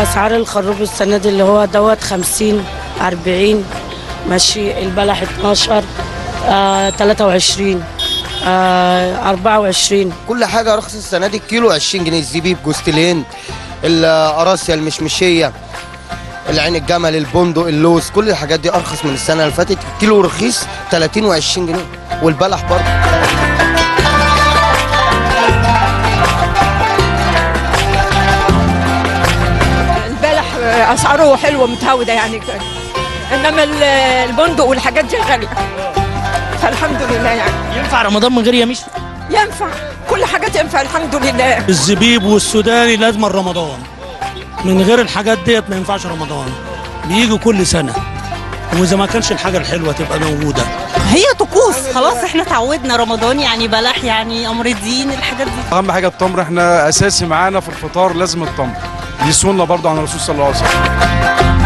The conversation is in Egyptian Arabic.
اسعار الخروف السنه دي اللي هو دوت 50 40 ماشي البلح 12 آه 23 آه 24 كل حاجه رخص السنه دي الكيلو 20 جنيه الزبيب جوستلين القراصيه المشمشيه العين الجمل البندق اللوز كل الحاجات دي ارخص من السنه اللي فاتت الكيلو رخيص 30 و20 جنيه والبلح برضه البلح اسعاره حلوه متهاوده يعني كده. انما ال- البندق والحاجات دي غاليه فالحمد لله يعني ينفع رمضان من غير يميش ينفع كل حاجه تنفع الحمد لله الزبيب والسوداني لازم رمضان من غير الحاجات ديت ما ينفعش رمضان بيجي كل سنة وإذا ما كانش الحاجة الحلوة تبقى موجودة هي طقوس خلاص احنا اتعودنا رمضان يعني بلح يعني امر الدين الحاجات دي اهم حاجه التمر احنا اساسي معانا في الفطار لازم التمر دي سنه برضه عن الرسول صلى الله عليه وسلم